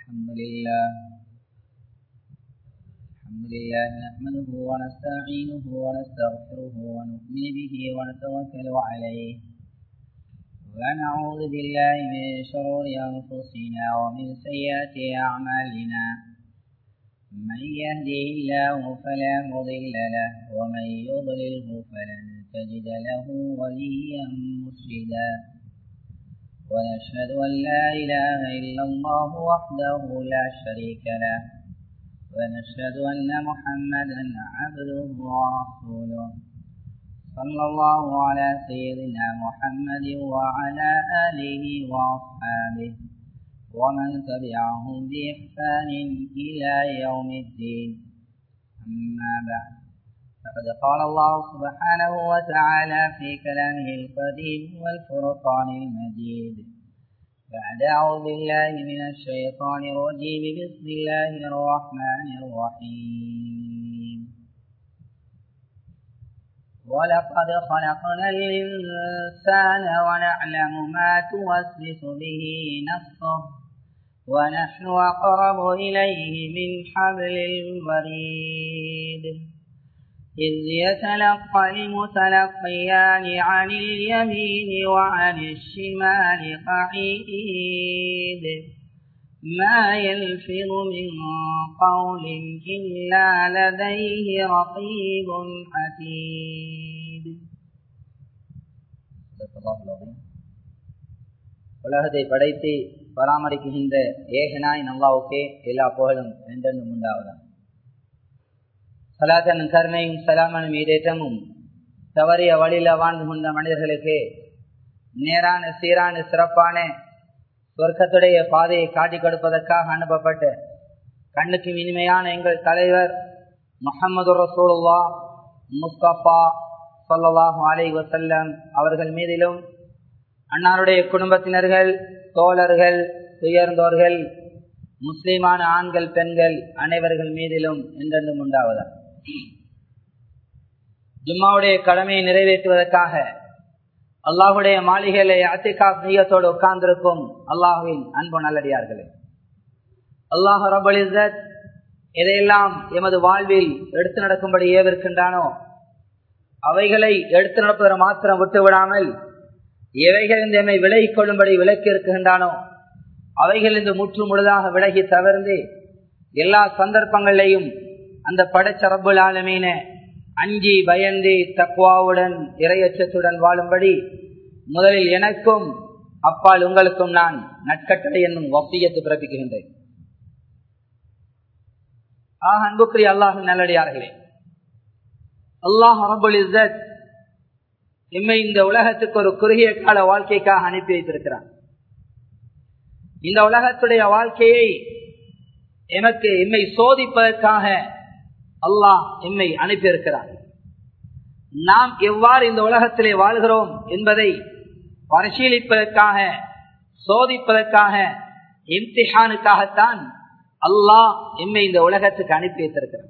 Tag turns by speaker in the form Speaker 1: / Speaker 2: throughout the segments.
Speaker 1: الحمد لله الحمد لله نحمده ونستعينه ونستغفره ونؤمن به ونتوكل عليه ونعوذ بالله من شرور أنفسنا ومن سيئات أعمالنا من يهده الله فلا مضل له ومن يضلله فلن تجد له وليا مرشدا ونشهد أن لا إله إلا الله وحده لا شريك له ونشهد أن محمدا عبده ورسوله صلى الله على سيدنا محمد وعلى آله وأصحابه ومن تبعهم بإحسان إلى يوم الدين أما بعد فقد قال الله سبحانه وتعالى في كلامه القديم والفرقان المجيد بعد أعوذ بالله من الشيطان الرجيم بسم الله الرحمن الرحيم ولقد خلقنا الإنسان ونعلم ما توسوس به نفسه ونحن أقرب إليه من حبل الوريد إذ يتلقى المتلقيان عن اليمين وعن الشمال قعيد ما يلفظ من قول إلا لديه رقيب عتيد உலகத்தை படைத்து பராமரிக்கின்ற ஏகனாய் நல்லாவுக்கே எல்லா புகழும் என்றென்றும் உண்டாவதான் சலாத்தனும் கருணையும் சலாமனும் ஈடேற்றமும் தவறிய வழியில வாழ்ந்து கொண்ட மனிதர்களுக்கு நேரான சீரான சிறப்பான சொர்க்கத்துடைய பாதையை காட்டிக் கொடுப்பதற்காக அனுப்பப்பட்ட கண்ணுக்கு இனிமையான எங்கள் தலைவர் முகமது ரசூலுல்லா முஸ்தபா சொல்லலாஹு அலை வசல்லம் அவர்கள் மீதிலும் அன்னாருடைய குடும்பத்தினர்கள் தோழர்கள் உயர்ந்தோர்கள் முஸ்லிமான ஆண்கள் பெண்கள் அனைவர்கள் மீதிலும் என்றென்றும் உண்டாவதா ஜும்மாவுடைய கடமையை நிறைவேற்றுவதற்காக அல்லாஹுடைய மாளிகையிலே அத்திகா நீயத்தோடு உட்கார்ந்திருக்கும் அல்லாஹுவின் அன்பு நல்லடியார்களே அல்லாஹ் ரபலிசத் எதையெல்லாம் எமது வாழ்வில் எடுத்து நடக்கும்படி ஏவிருக்கின்றானோ அவைகளை எடுத்து நடப்பதை மாத்திரம் விட்டு விடாமல் எவைகள் இந்த எம்மை விலகிக் கொள்ளும்படி விலக்கி இருக்கின்றானோ அவைகள் இந்த முற்று முழுதாக விலகி தவிர்ந்து எல்லா சந்தர்ப்பங்களையும் அந்த படைச்சரப்புல் ஆலமீன அஞ்சி பயந்து தக்குவாவுடன் இரையச்சத்துடன் வாழும்படி முதலில் எனக்கும் அப்பால் உங்களுக்கும் நான் நட்கட்டளை என்னும் வசியத்து பிறப்பிக்கின்றேன் ஆஹ் அன்புக்குரிய அல்லாஹ் நல்லடியார்களே அல்லாஹ் அரபுல் இசத் எம்மை இந்த உலகத்துக்கு ஒரு குறுகிய கால வாழ்க்கைக்காக அனுப்பி வைத்திருக்கிறான் இந்த உலகத்துடைய வாழ்க்கையை எமக்கு எம்மை சோதிப்பதற்காக அல்லாஹ் எம்மை அனுப்பியிருக்கிறார் நாம் எவ்வாறு இந்த உலகத்திலே வாழ்கிறோம் என்பதை பரிசீலிப்பதற்காக சோதிப்பதற்காக இம்திஹானுக்காகத்தான் அல்லாஹ் எம்மை இந்த உலகத்துக்கு அனுப்பி வைத்திருக்கிறார்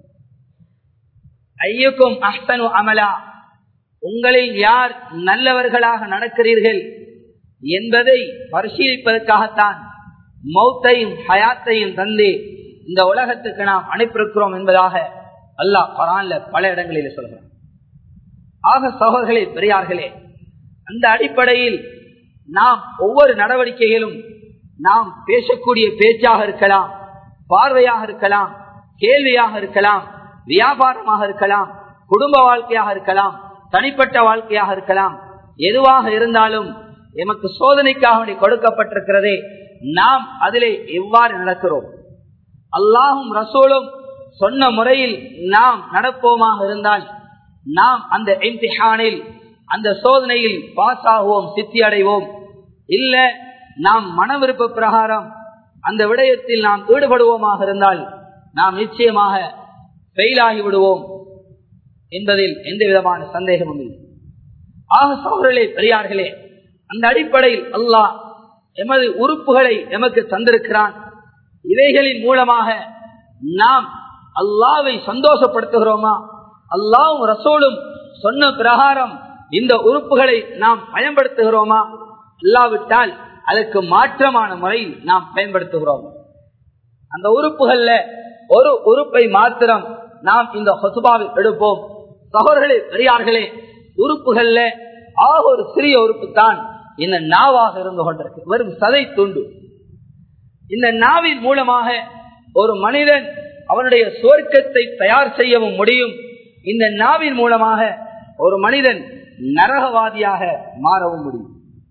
Speaker 1: ஐயுக்கும் அஹ்தனு அமலா உங்களில் யார் நல்லவர்களாக நடக்கிறீர்கள் என்பதை பரிசீலிப்பதற்காகத்தான் மௌத்தையும் ஹயாத்தையும் தந்து இந்த உலகத்துக்கு நாம் அனுப்பியிருக்கிறோம் என்பதாக அல்லாஹ் பரான்ல பல இடங்களில் சொல்கிறார் ஆக சகோதர்களே பெரியார்களே அந்த அடிப்படையில் நாம் ஒவ்வொரு நடவடிக்கைகளும் நாம் பேசக்கூடிய பேச்சாக இருக்கலாம் பார்வையாக இருக்கலாம் கேள்வியாக இருக்கலாம் வியாபாரமாக இருக்கலாம் குடும்ப வாழ்க்கையாக இருக்கலாம் தனிப்பட்ட வாழ்க்கையாக இருக்கலாம் எதுவாக இருந்தாலும் எமக்கு சோதனைக்காக கொடுக்கப்பட்டிருக்கிறதே நாம் அதிலே எவ்வாறு நடக்கிறோம் அல்லாஹும் ரசூலும் சொன்ன முறையில் நாம் நடப்போமாக இருந்தால் நாம் அந்த இம்திஹானில் அந்த சோதனையில் பாஸ் ஆகுவோம் சித்தி அடைவோம் இல்ல நாம் மன விருப்ப பிரகாரம் அந்த விடயத்தில் நாம் ஈடுபடுவோமாக இருந்தால் நாம் நிச்சயமாக ஃபெயிலாகி விடுவோம் என்பதில் எந்த விதமான சந்தேகமும் இல்லை ஆக சோழர்களே பெரியார்களே அந்த அடிப்படையில் அல்லாஹ் எமது உறுப்புகளை எமக்கு தந்திருக்கிறான் இவைகளின் மூலமாக நாம் அல்லாவை சந்தோஷப்படுத்துகிறோமா அல்லாவும் ரசோலும் சொன்ன பிரகாரம் இந்த உறுப்புகளை நாம் பயன்படுத்துகிறோமா இல்லாவிட்டால் அதற்கு மாற்றமான முறையில் நாம் பயன்படுத்துகிறோம் அந்த உறுப்புகள்ல ஒரு உறுப்பை மாத்திரம் நாம் இந்த ஹொசுபாவில் எடுப்போம் சகோதரர்களே பெரியார்களே உறுப்புகள்ல ஆக ஒரு சிறிய உறுப்பு தான் இந்த நாவாக இருந்து கொண்டிருக்கு வெறும் சதை துண்டு இந்த நாவின் மூலமாக ஒரு மனிதன் அவனுடைய சுவர்க்கத்தை தயார் செய்யவும் முடியும் இந்த நாவின் மூலமாக ஒரு மனிதன் நரகவாதியாக மாறவும் முடியும்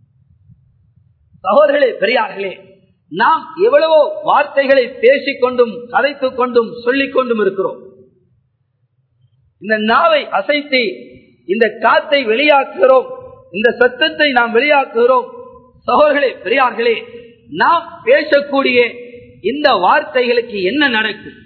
Speaker 1: சகோதரர்களே பெரியார்களே நாம் எவ்வளவோ வார்த்தைகளை பேசிக்கொண்டும் கதைத்துக் கொண்டும் சொல்லிக் கொண்டும் இருக்கிறோம் இந்த நாவை அசைத்து இந்த காத்தை வெளியாக்குகிறோம் இந்த சத்தத்தை நாம் வெளியாக்குகிறோம் சகோதரர்களே பெரியார்களே நாம் பேசக்கூடிய இந்த வார்த்தைகளுக்கு என்ன நடக்கும்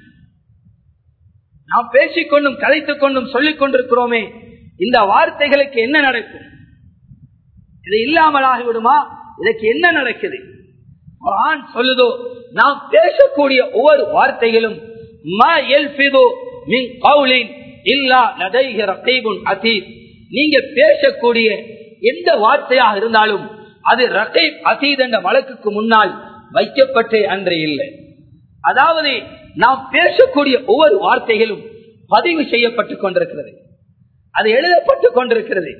Speaker 1: நாம் பேசிக்கொண்டும் கதைத்துக் கொண்டும் சொல்லிக் கொண்டிருக்கிறோமே இந்த வார்த்தைகளுக்கு என்ன நடக்கும் இது இல்லாமலாகி விடுமா இதற்கு என்ன நடக்குது குர்ஆன் சொல்லுதோ நாம் பேசக்கூடிய ஒவ்வொரு வார்த்தைகளும் மா யல்ஃபிது மின் கௌலின் இல்லா லதைஹி ரகீபுன் அதீத் நீங்க பேசக்கூடிய எந்த வார்த்தையாக இருந்தாலும் அது ரகீப் அதீத் என்ற வழக்குக்கு முன்னால் வைக்கப்பட்டே அன்று இல்லை அதாவது நாம் பேசக்கூடிய ஒவ்வொரு வார்த்தைகளும் பதிவு செய்யப்பட்டுக் கொண்டிருக்கிறது அது எழுதப்பட்டுக் கொண்டிருக்கிறது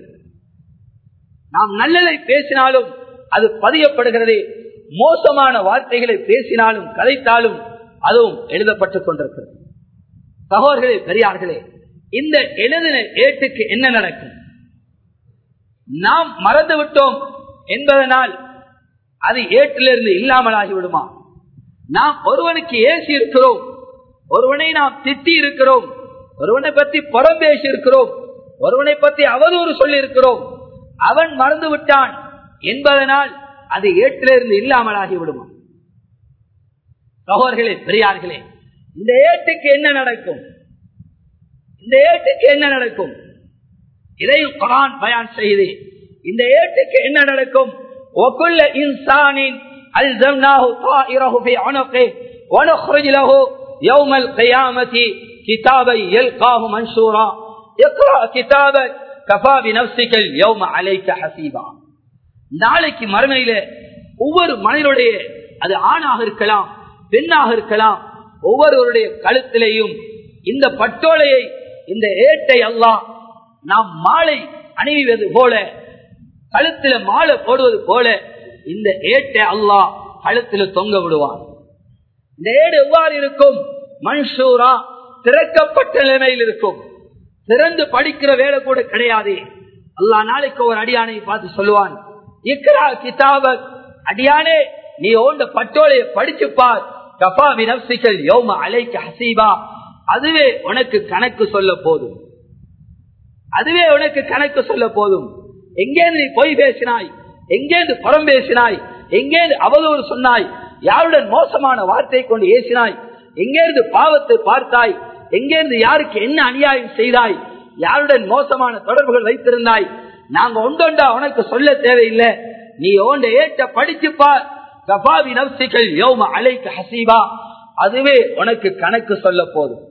Speaker 1: நாம் நல்லதை பேசினாலும் அது பதியப்படுகிறது மோசமான வார்த்தைகளை பேசினாலும் கதைத்தாலும் அதுவும் எழுதப்பட்டுக் கொண்டிருக்கிறது சகோதரர்களே பெரியார்களே இந்த எழுதின ஏட்டுக்கு என்ன நடக்கும் நாம் மறந்து விட்டோம் என்பதனால் அது ஏட்டிலிருந்து இல்லாமல் ஆகிவிடுமா நாம் ஒருவனுக்கு ஏசி இருக்கிறோம் ஒருவனை நாம் திட்டி இருக்கிறோம் ஒருவனை பற்றி புறம் பேசி இருக்கிறோம் ஒருவனை பற்றி அவதூறு சொல்லி இருக்கிறோம் அவன் மறந்து விட்டான் என்பதனால் அது ஏட்டிலிருந்து இல்லாமல் ஆகிவிடுமா சகோதர்களே பெரியார்களே இந்த ஏட்டுக்கு என்ன நடக்கும் இந்த ஏட்டுக்கு என்ன நடக்கும் இதையும் குரான் பயான் செய்து இந்த ஏட்டுக்கு என்ன நடக்கும் وكل إنسان ألزمناه طائره في عنقه ونخرج له يوم القيامة كتابا يلقاه منشورا اقرأ كتابك كفى بنفسك اليوم عليك حسيبا நாளைக்கு மறுமையில ஒவ்வொரு மனிதனுடைய அது ஆணாக இருக்கலாம் பெண்ணாக இருக்கலாம் ஒவ்வொருவருடைய கழுத்திலேயும் இந்த பட்டோலையை இந்த ஏட்டை அல்லாஹ் நாம் மாலை அணிவது போல கழுத்துல மாலை போடுவது போல இந்த ஏட்டை அல்லாஹ் கழுத்துல தொங்க விடுவான் இந்த ஏடு எவ்வாறு இருக்கும் மன்சூரா திறக்கப்பட்ட நிலைமையில் இருக்கும் திறந்து படிக்கிற வேலை கூட கிடையாது அல்லாஹ் நாளைக்கு ஒரு அடியானை பார்த்து சொல்லுவான் இக்ரா கிதாபக் அடியானே நீ ஓண்ட பட்டோலையை படிச்சு பார் கபா வினப்சிகள் யோம அலைக்கு ஹசீபா அதுவே உனக்கு கணக்கு சொல்ல போதும் அதுவே உனக்கு கணக்கு சொல்ல போதும் எங்கேருந்து நீ பொய் பேசினாய் எங்கேருந்து புறம் பேசினாய் எங்கேருந்து அவதூறு சொன்னாய் யாருடன் மோசமான வார்த்தை கொண்டு ஏசினாய் எங்கேருந்து பாவத்தை பார்த்தாய் எங்கேருந்து யாருக்கு என்ன அநியாயம் செய்தாய் யாருடன் மோசமான தொடர்புகள் வைத்திருந்தாய் நாங்க ஒன்றொண்டா உனக்கு சொல்ல தேவையில்லை நீ ஓண்ட ஏற்ற படிச்சு பார் கபாவி நப்சிகள் யோம அலைக்கு ஹசீபா அதுவே உனக்கு கணக்கு சொல்ல போதும்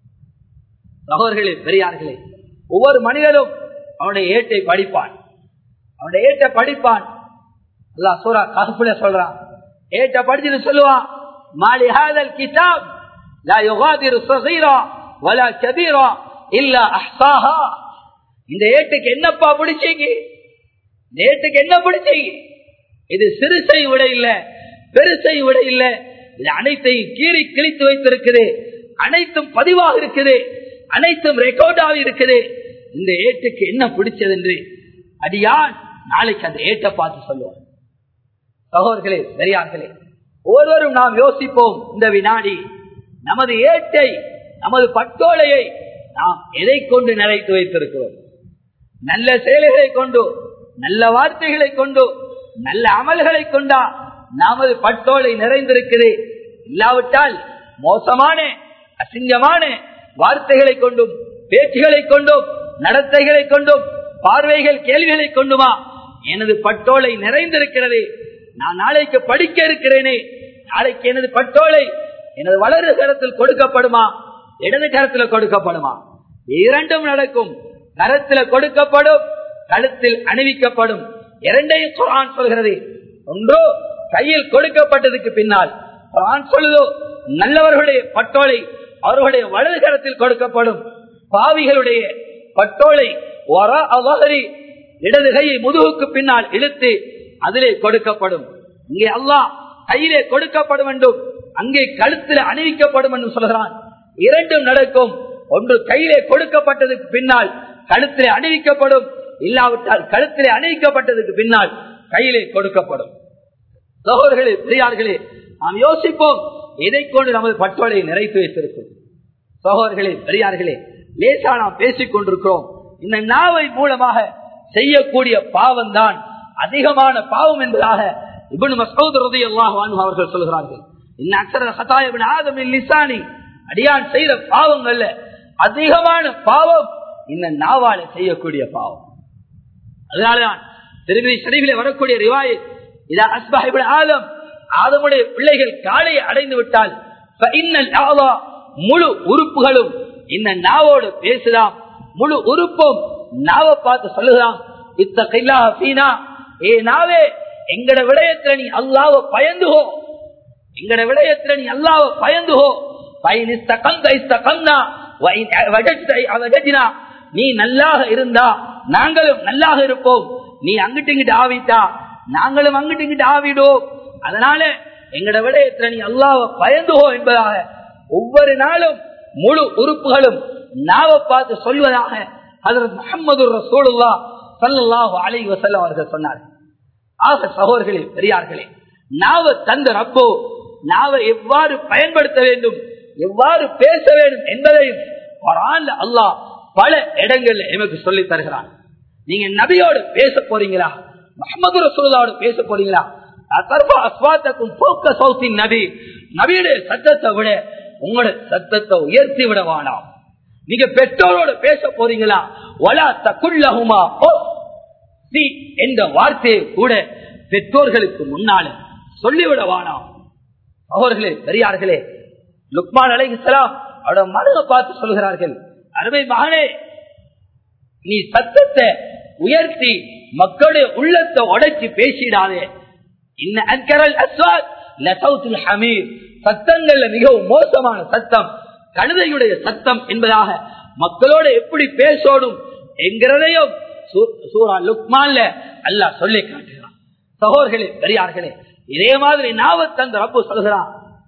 Speaker 1: சகோதர்களே பெரியார்களே ஒவ்வொரு மனிதனும் அவனுடைய ஏட்டை படிப்பான் அவனுடைய ஏட்டை படிப்பான் அல்லா சூரா கஹ்புல சொல்றான் ஏட்ட படிச்சுட்டு சொல்லுவான் மாலி ஹாதல் கிதாப் லா யுகாதிரு சகீரா வலா கபீரா இல்ல அஹ்சாஹா இந்த ஏட்டுக்கு என்னப்பா பிடிச்சீங்க இந்த ஏட்டுக்கு என்ன பிடிச்சீங்க இது சிறுசை விட இல்ல பெருசை விட இல்ல இது அனைத்தையும் கீறி கிழித்து வைத்திருக்குது அனைத்தும் பதிவாக இருக்குது அனைத்தும் ரெக்கார்டாக இருக்குது இந்த ஏட்டுக்கு என்ன பிடிச்சது என்று அடியான் நாளைக்கு அந்த ஏட்டை பார்த்து சொல்லுவோம் சகோதர்களே பெரியார்களே ஒவ்வொருவரும் நாம் யோசிப்போம் இந்த வினாடி நமது ஏட்டை நமது பட்டோலையை நாம் எதை கொண்டு நிறைத்து வைத்திருக்கிறோம் நல்ல செயல்களை கொண்டு நல்ல வார்த்தைகளை கொண்டு நல்ல அமல்களை கொண்டா நமது பட்டோலை நிறைந்திருக்குது இல்லாவிட்டால் மோசமான அசிங்கமான வார்த்தைகளை கொண்டும் பேச்சுகளை கொண்டும் நடத்தைகளை கொண்டும் பார்வைகள் கேள்விகளை கொண்டுமா எனது பட்டோலை நிறைந்திருக்கிறது நான் நாளைக்கு படிக்க இருக்கிறேனே நாளைக்கு எனது பட்டோலை எனது வலது கரத்தில் கொடுக்கப்படுமா இடது கரத்தில் கொடுக்கப்படுமா இரண்டும் நடக்கும் கரத்தில் கொடுக்கப்படும் கழுத்தில் அணிவிக்கப்படும் இரண்டையும் குரான் சொல்கிறது ஒன்றோ கையில் கொடுக்கப்பட்டதுக்கு பின்னால் குரான் சொல்லுதோ நல்லவர்களுடைய பட்டோலை அவர்களுடைய வலது கரத்தில் கொடுக்கப்படும் பாவிகளுடைய பட்டோலை வர அவகரி இடது கையை முதுகுக்கு பின்னால் இழுத்து அதிலே கொடுக்கப்படும் இங்கே அல்லாஹ் கையிலே கொடுக்கப்படும் என்றும் அங்கே கழுத்தில் அணிவிக்கப்படும் என்று சொல்கிறான் இரண்டும் நடக்கும் ஒன்று கையிலே கொடுக்கப்பட்டதுக்கு பின்னால் கழுத்திலே அணிவிக்கப்படும் இல்லாவிட்டால் கழுத்திலே அணிவிக்கப்பட்டதுக்கு பின்னால் கையிலே கொடுக்கப்படும் சகோதரர்களே பெரியார்களே நாம் யோசிப்போம் இதை கொண்டு நமது பட்டோலை நிறைத்து வைத்திருக்கும் சகோதரர்களே பெரியார்களே லேசா நாம் பேசிக் கொண்டிருக்கிறோம் இந்த நாவை மூலமாக செய்யக்கூடிய பாவம் தான் அதிகமான பாவம் என்பதாக இவனு மசூத் ரதியல்லாஹு அன்ஹு அவர்கள் சொல்கிறார்கள் இன்ன அக்ஸர ஹதாய இப்னு ஆதம் லிசானி அடியான் செய்த பாவங்கள்ல அதிகமான பாவம் இந்த நாவால செய்யக்கூடிய பாவம் அதனாலதான் திருமதி சரிவிலே வரக்கூடிய ரிவாய் இதா அஸ்பா இப்னு ஆதம் ஆதமுடைய பிள்ளைகள் காலையை அடைந்து விட்டால் ஃபஇன்னல் அஅலா முழு உறுப்புகளும் இந்த நாவோடு பேசுதாம் முழு உறுப்பும் நாவை பார்த்து சொல்லுதான் இத்த கைலா பீனா ஏ நாவே எங்கட விடயத்துல நீ அல்லாவ பயந்துகோ எங்கட விடயத்துல நீ அல்லாவ பயந்துகோ நீ நல்லாக இருந்தா நாங்களும் நல்லாக இருப்போம் நீ அங்கிட்டு இங்கிட்டு ஆவிட்டா நாங்களும் அங்கிட்டு இங்கிட்டு ஆவிடுவோம் அதனால எங்கட விடயத்துல நீ அல்லாவ பயந்துகோ என்பதாக ஒவ்வொரு நாளும் முழு உறுப்புகளும் நாவை பார்த்து சொல்வதாக அதற்கு முகமது ரசூலுல்லா சல்லாஹு அலை வசல்லம் அவர்கள் சொன்னார்கள் ஆக சகோதர்களே பெரியார்களே நாவ தந்த ரப்போ நாவை எவ்வாறு பயன்படுத்த வேண்டும் எவ்வாறு பேச வேண்டும் என்பதையும் குரான்ல அல்லாஹ் பல இடங்கள்ல எமக்கு சொல்லி தருகிறான் நீங்க நபியோடு பேச போறீங்களா முகமது ரசூல்லாவோடு பேச போறீங்களா அஸ்வாத்தக்கும் போக்க சௌத்தின் நபி நபியுடைய சத்தத்தை விட உங்களோட சத்தத்தை உயர்த்தி விட வேணாம் நீங்க பெற்றோரோட பேச போறீங்களா வலா தக்குள்ளகுமா என்ற வார்த்தையை கூட பெற்றோர்களுக்கு முன்னால சொல்லிவிட வேணாம் அவர்களே பெரியார்களே லுக்மான் அலை இஸ்லாம் அவரோட மனதை பார்த்து சொல்கிறார்கள் அருமை மகனே நீ சத்தத்தை உயர்த்தி மக்களுடைய உள்ளத்தை உடைச்சு பேசிடாதே இன்ன அன்கரல் அஸ்வாத் லசவுத்துல் ஹமீர் சத்தங்கள்ல மிகவும் மோசமான சத்தம் கழுதையுடைய சத்தம் என்பதாக மக்களோட எப்படி பேசோடும் என்கிறதையும் சூரா லுக்மான்ல அல்லாஹ் சொல்லி காட்டுகிறான் சகோதர்களே பெரியார்களே இதே மாதிரி நாவத்தந்த ரப்பு சொல்கிறான்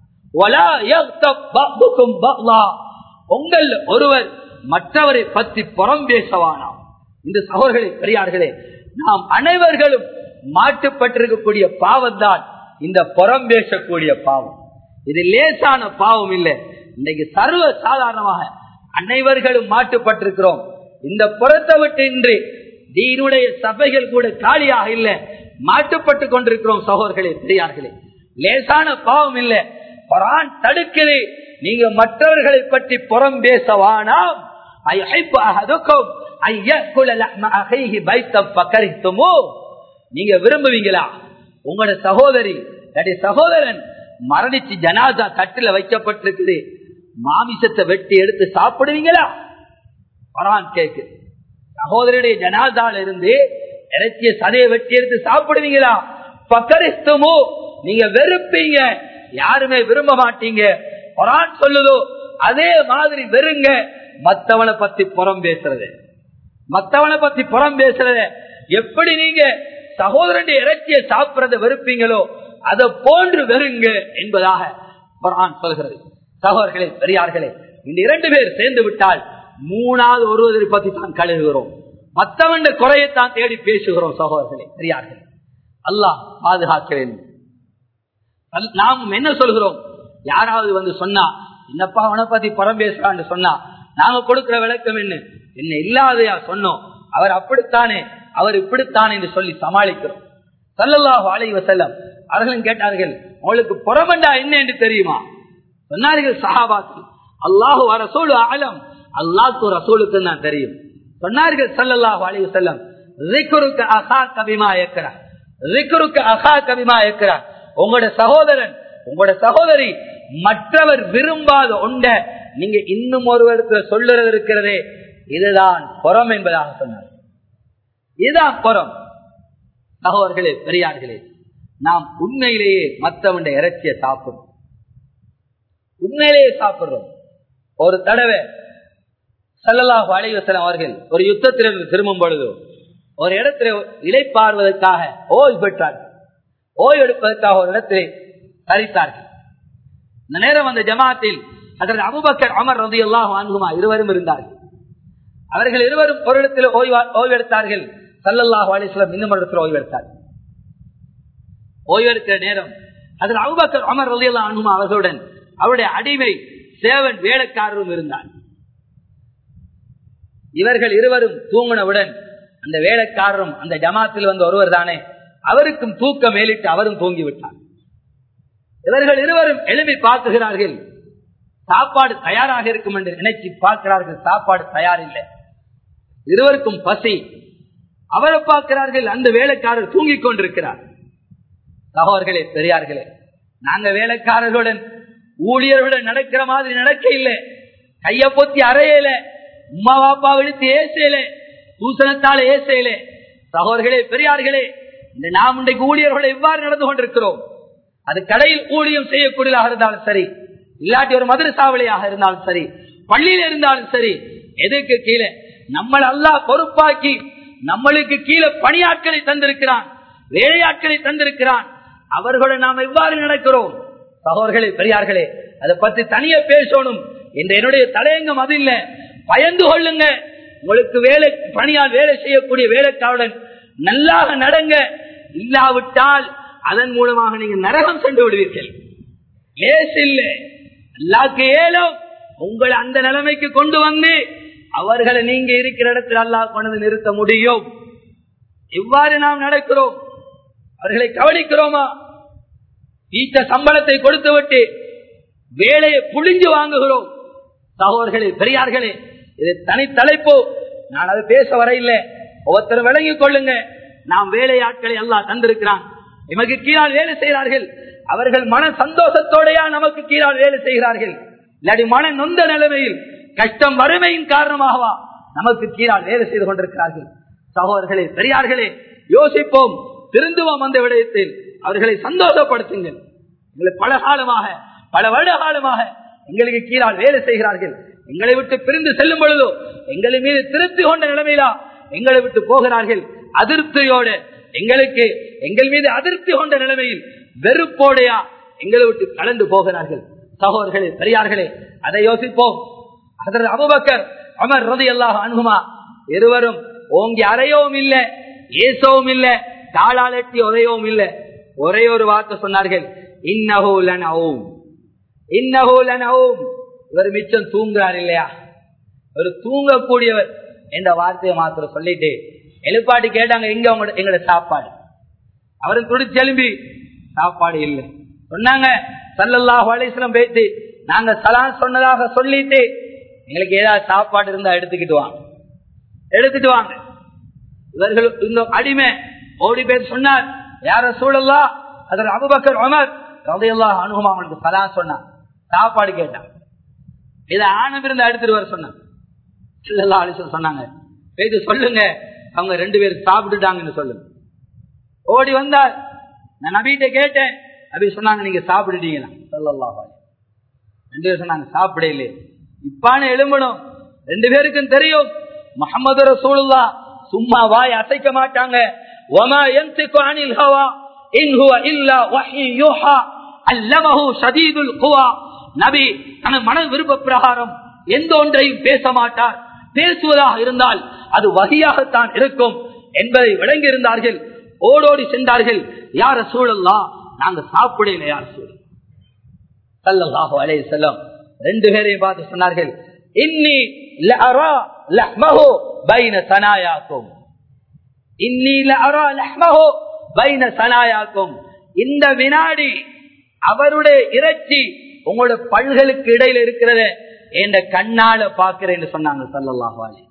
Speaker 1: உங்கள் ஒருவர் மற்றவரை பற்றி புறம் பேசவானாம் இந்த சகோதர்களே பெரியார்களே நாம் அனைவர்களும் மாட்டுப்பட்டிருக்கக்கூடிய பாவம் தான் இந்த புறம் பேசக்கூடிய பாவம் இது லேசான பாவம் இல்லை இன்னைக்கு சர்வ சாதாரணமாக அனைவர்களும் மாட்டுப்பட்டிருக்கிறோம் இந்த புறத்தை விட்டு இன்று தீனுடைய சபைகள் கூட காலியாக இல்லை மாட்டுப்பட்டு கொண்டிருக்கிறோம் சகோதர்களே பெரியார்களே லேசான பாவம் இல்லை குரான் தடுக்குது நீங்க மற்றவர்களை பற்றி புறம் பேசவானாம் நீங்க விரும்புவீங்களா உங்களோட சகோதரி சகோதரன் மரணிச்சு ஜனாதா தட்டுல வைக்கப்பட்டிருக்குது மாமிசத்தை வெட்டி எடுத்து சாப்பிடுவீங்களா குரான் கேக்கு சகோதரனுடைய ஜனாதால இருந்து இறைச்சிய சதையை வெட்டி எடுத்து சாப்பிடுவீங்களா பக்கரிஸ்தமோ நீங்க வெறுப்பீங்க யாருமே விரும்ப மாட்டீங்க குரான் சொல்லுதோ அதே மாதிரி வெறுங்க மத்தவனை பத்தி புறம் பேசுறது மத்தவனை பத்தி புறம் பேசுறத எப்படி நீங்க சகோதரனுடைய இறைச்சியை சாப்பிடறத வெறுப்பீங்களோ அதை போன்று வெறுங்க என்பதாக குரான் சொல்கிறது சகோதரர்களே பெரியார்களே இந்த இரண்டு பேர் சேர்ந்து விட்டால் மூணாவது ஒருவரை பத்தி தான் கழுகுகிறோம் மற்றவன் குறையத்தான் தேடி பேசுகிறோம் சகோதரர்களே பெரியார்களே அல்லாஹ் பாதுகாக்க வேண்டும் நாம் என்ன சொல்கிறோம் யாராவது வந்து சொன்னா என்னப்பா அவனை பத்தி புறம் பேசுறான்னு சொன்னா நாங்க கொடுக்கிற விளக்கம் என்ன என்ன இல்லாதையா சொன்னோம் அவர் அப்படித்தானே அவர் இப்படித்தானே என்று சொல்லி சமாளிக்கிறோம் சல்லல்லாஹு அலைவ செல்லம் அவர்களும் கேட்டார்கள் உங்களுக்கு புறமண்டா என்ன என்று தெரியுமா சொன்னார்கள் சஹாபாக்கு அல்லாஹு ரசூலு ஆலம் அல்லாஹு ரசூலுக்கு தான் தெரியும் சொன்னார்கள் சல்லல்லாஹு அலைவ செல்லம் ரிக்குருக்கு அகா கபிமா ஏக்கிறார் ரிக்குருக்கு அகா கபிமா ஏக்கிறார் உங்களோட சகோதரன் உங்களோட சகோதரி மற்றவர் விரும்பாத ஒண்ட நீங்க இன்னும் ஒருவருக்கு சொல்லுறது இருக்கிறதே இதுதான் புறம் என்பதாக சொன்னார் இதுதான் புறம் சகோதரர்களே பெரியார்களே நாம் உண்மையிலேயே மற்றவண்ட இறைச்சிய சாப்பிடும் உண்மையிலேயே சாப்பிடுறோம் ஒரு தடவை சல்லல்லாஹு அலைஹி வஸல்லம் அவர்கள் ஒரு யுத்தத்திலிருந்து திரும்பும் பொழுது ஒரு இடத்துல இலைப்பாறுவதற்காக ஓய்வு பெற்றார்கள் ஓய்வு எடுப்பதற்காக ஒரு இடத்திலே தரித்தார்கள் இந்த நேரம் அந்த ஜமாத்தில் அதற்கு அபுபக்கர் அமர் ரதி எல்லாம் வாங்குமா இருவரும் இருந்தார்கள் அவர்கள் இருவரும் ஒரு இடத்தில் ஓய்வு ஓய்வெடுத்தார்கள் சல்லல்லாஹு அலிஸ்லாம் இன்னும் ஒரு இடத்தில் ஓய்வெடுத்தார்கள் ஓய்வெடுக்கிற நேரம் அதில் அபுபக்கர் அமர் ரதி எல்லாம் அனுமா அவர்களுடன் அவருடைய அடிமை சேவன் வேலைக்காரரும் இருந்தார் இவர்கள் இருவரும் தூங்கினவுடன் அந்த வேலைக்காரரும் அந்த ஜமாத்தில் வந்த ஒருவர் தானே அவருக்கும் தூக்கம் மேலிட்டு அவரும் தூங்கிவிட்டார் இவர்கள் இருவரும் எழுப்பி பார்க்குகிறார்கள் சாப்பாடு தயாராக இருக்கும் என்று நினைச்சு பார்க்கிறார்கள் சாப்பாடு தயார் இல்லை இருவருக்கும் பசி அவரை பார்க்கிறார்கள் அந்த வேலைக்காரர் தூங்கிக் கொண்டிருக்கிறார் சகோதர்களே பெரியார்களே நாங்க வேலைக்காரர்களுடன் ஊழியர்களுடன் நடக்கிற மாதிரி நடக்க இல்லை கைய பொத்தி அறையல உமா பாப்பா விழுத்து ஏசையில தூசணத்தால் ஏசையில சகோதர்களே பெரியார்களே இந்த நாம் இன்றைக்கு ஊழியர்களை எவ்வாறு நடந்து கொண்டிருக்கிறோம் அது கடையில் ஊழியம் செய்யக்கூடியதாக இருந்தாலும் சரி இல்லாட்டி ஒரு மதுரசாவளியாக இருந்தாலும் சரி பள்ளியில் இருந்தாலும் சரி எதுக்கு கீழே நம்மளை அல்லா பொறுப்பாக்கி நம்மளுக்கு கீழே பணியாட்களை தந்திருக்கிறான் வேலையாட்களை தந்திருக்கிறான் அவர்களுடன் நாம் எவ்வாறு நடக்கிறோம் சகோதர்களே பெரியார்களே அதை பத்தி தனியா பேசணும் என்று என்னுடைய தலையங்கம் அது இல்ல பயந்து கொள்ளுங்க உங்களுக்கு வேலை பணியால் வேலை செய்யக்கூடிய வேலைக்காரன் நல்லாக நடங்க இல்லாவிட்டால் அதன் மூலமாக நீங்க நரகம் சென்று விடுவீர்கள் லேஸ் இல்லை அல்லாக்கு ஏலும் உங்களை அந்த நிலைமைக்கு கொண்டு வந்து அவர்களை நீங்க இருக்கிற இடத்தில் அல்லாஹ் கொண்டு நிறுத்த முடியும் இவ்வாறு நாம் நடக்கிறோம் அவர்களை கவனிக்கிறோமா ஈட்ட சம்பளத்தை கொடுத்து விட்டு வேலையை புளிஞ்சு வாங்குகிறோம் சகோதர்களே பெரியார்களே இது தனித்தலைப்போ நான் அதை பேச வரையில்லை ஒவ்வொருத்தரும் விளங்கிக் கொள்ளுங்க நாம் வேலையாட்களை எல்லாம் தந்திருக்கிறான் எமக்கு கீழால் வேலை செய்கிறார்கள் அவர்கள் மன சந்தோஷத்தோடையா நமக்கு கீழால் வேலை செய்கிறார்கள் இல்லாடி மன நொந்த நிலைமையில் கஷ்டம் வறுமையின் காரணமாகவா நமக்கு கீழால் வேலை செய்து கொண்டிருக்கிறார்கள் சகோதரர்களே பெரியார்களே யோசிப்போம் திருந்துவோம் அந்த விடயத்தில் அவர்களை சந்தோஷப்படுத்துங்கள் எங்களை பல காலமாக பல வருட காலமாக எங்களுக்கு கீழால் வேலை செய்கிறார்கள் எங்களை விட்டு பிரிந்து செல்லும் பொழுதோ எங்களை மீது திருப்தி கொண்ட நிலைமையிலா எங்களை விட்டு போகிறார்கள் அதிருப்தியோட எங்களுக்கு எங்கள் மீது அதிருப்தி கொண்ட நிலைமையில் வெறுப்போடையா எங்களை விட்டு கலந்து போகிறார்கள் சகோதரர்களே பெரியார்களே அதை யோசிப்போம் அதற்கு அபுபக்கர் அமர் ரதி அல்லாஹ் அணுகுமா இருவரும் ஓங்கி அறையவும் இல்லை ஏசவும் இல்லை தாளாலட்டி உதையவும் இல்லை ஒரே ஒரு வார்த்தை சொன்னார்கள் இன்னஹூலன் அவும் இன்னஹூலன் அவும் இவர் மிச்சம் தூங்குறார் இல்லையா ஒரு தூங்கக்கூடியவர் என்ற வார்த்தையை மாத்திரம் சொல்லிட்டு எழுப்பாட்டி கேட்டாங்க எங்க உங்களோட எங்களோட சாப்பாடு அவரும் துடிச்சு எழும்பி சாப்பாடு இல்லை சொன்னாங்க சல்லல்லாஹு அலிஸ்லம் பேசி நாங்க சலான் சொன்னதாக சொல்லிட்டு எங்களுக்கு ஏதாவது சாப்பாடு இருந்தா எடுத்துக்கிட்டு வாங்க எடுத்துட்டு வாங்க இவர்கள் இந்த அடிமை ஓடி பேர் சொன்னார் யார சூழல்லா அதில் அபுபக்கர் அமர் ரதையல்லா அனுகமா அவனுக்கு சலான் சொன்னான் சாப்பாடு கேட்டான் இதை ஆணம் இருந்து எடுத்துட்டு வர சொன்னான் சல்லல்லா அலிஸ்லம் சொன்னாங்க பேசி சொல்லுங்க அவங்க ரெண்டு பேரும் சாப்பிட்டுட்டாங்கன்னு சொல்லுங்க ஓடி வந்தார் நான் நபிகிட்ட கேட்டேன் நபி சொன்னாங்க நீங்க சாப்பிட்டுட்டீங்களா சொல்லல்லா ரெண்டு பேரும் சொன்னாங்க சாப்பிட இல்லை இப்பான எழும்பணும் ரெண்டு பேருக்கும் தெரியும் முகமது ரசூலுல்லா சும்மா வாய் அசைக்க மாட்டாங்க وما ينطق عن الهوى إن هو إلا وحي يوحى علمه شديد القوى நபி தனது மன விருப்ப பிரகாரம் எந்த ஒன்றையும் பேச மாட்டார் பேசுவதாக இருந்தால் அது வகையாகத்தான் இருக்கும் என்பதை விளங்கி இருந்தார்கள் ஓடோடி சென்றார்கள் யார சூழல்லா நாங்க சாப்பிடல யார் சூழல் சல்லல்லாஹு அலைஹி வஸல்லம் ரெண்டு பேரையும் பார்த்து சொன்னார்கள் இன்னி லஅரா லஹ்மஹு பைன சனாயாக்கும் இன்னி லஅரா லஹ்மஹு பைன சனாயாக்கும் இந்த வினாடி அவருடைய இறைச்சி உங்களோட பல்களுக்கு இடையில இருக்கிறத என்ற கண்ணால பாக்குறேன்னு சொன்னாங்க சல்லல்லாஹு அலைஹி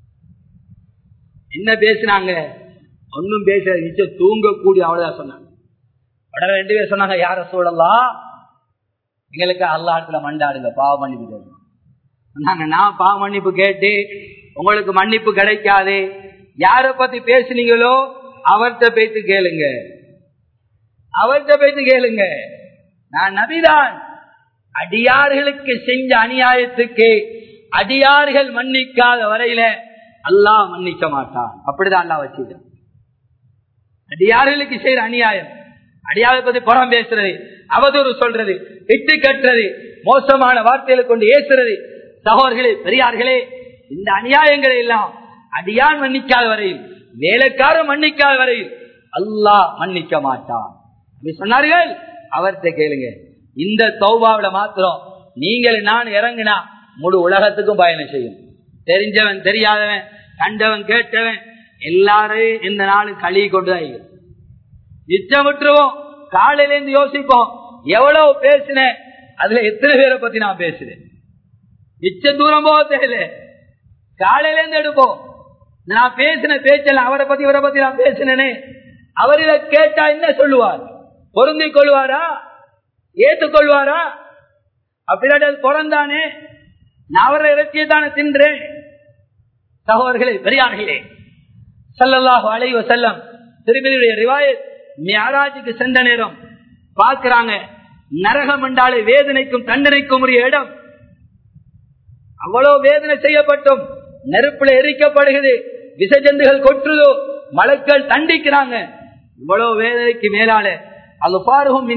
Speaker 1: என்ன பேசினாங்க ஒன்னும் பேச நிச்சயம் தூங்கக்கூடிய அவ்வளவுதான் சொன்னாங்க உடனே ரெண்டு பேர் சொன்னாங்க யார சூழலாம் எங்களுக்கு அல்லாத்துல மண்டாடுங்க பாவ மன்னிப்பு கேட்கும் சொன்னாங்க நான் பாவ மன்னிப்பு கேட்டு உங்களுக்கு மன்னிப்பு கிடைக்காது யார பத்தி பேசுனீங்களோ அவர்கிட்ட போயிட்டு கேளுங்க அவர்கிட்ட போயிட்டு கேளுங்க நான் நபிதான் அடியார்களுக்கு செஞ்ச அநியாயத்துக்கு அடியார்கள் மன்னிக்காத வரையில அல்லாஹ் மன்னிக்க மாட்டான் அப்படிதான் அல்லாஹ் வச்சுட்டான் அடியார்களுக்கு செய்யற அநியாயம் அடியாரை பத்தி புறம் பேசுறது அவதூறு சொல்றது இட்டு கட்டுறது மோசமான வார்த்தைகளை கொண்டு ஏசுறது சகோதர்களே பெரியார்களே இந்த அநியாயங்களை எல்லாம் அடியான் மன்னிக்காத வரையில் வேலைக்காரன் மன்னிக்காத வரையில் அல்லாஹ் மன்னிக்க மாட்டான் அப்படி சொன்னார்கள் அவர்கிட்ட கேளுங்க இந்த தௌபாவில மாத்திரம் நீங்கள் நான் இறங்கினா முழு உலகத்துக்கும் பயணம் செய்யும் தெரிஞ்சவன் தெரியாதவன் கண்டவன் கேட்டவன் எல்லாரையும் இந்த நாள் கழுவி கொண்டுதான் இருக்கும் நிச்சயம் விட்டுருவோம் காலையில இருந்து யோசிப்போம் எவ்வளவு பேசினேன் அதுல எத்தனை பேரை பத்தி நான் பேசுறேன் மிச்ச தூரம் போக தெரியல காலையில இருந்து எடுப்போம் நான் பேசின பேச்சல அவரை பத்தி இவரை பத்தி நான் பேசினேனே அவர் இதை கேட்டா என்ன சொல்லுவார் பொருந்திக் கொள்வாரா ஏத்துக்கொள்வாரா அப்படின்னா பிறந்தானே நான் அவரை இறக்கியை தானே தின்றேன் சகோதரர்களே பெரியார்களே சல்லல்லாஹு அலைவ செல்லம் திருமதியுடைய ரிவாயத் மியாராஜுக்கு சென்ற நேரம் பார்க்கிறாங்க நரகம் என்றாலே வேதனைக்கும் தண்டனைக்கும் உரிய இடம் அவ்வளவு வேதனை செய்யப்பட்டும் நெருப்புல எரிக்கப்படுகிறது விசஜந்துகள் கொற்றுதோ மலக்கள் தண்டிக்கிறாங்க இவ்வளவு வேதனைக்கு மேலால அது பாருகும்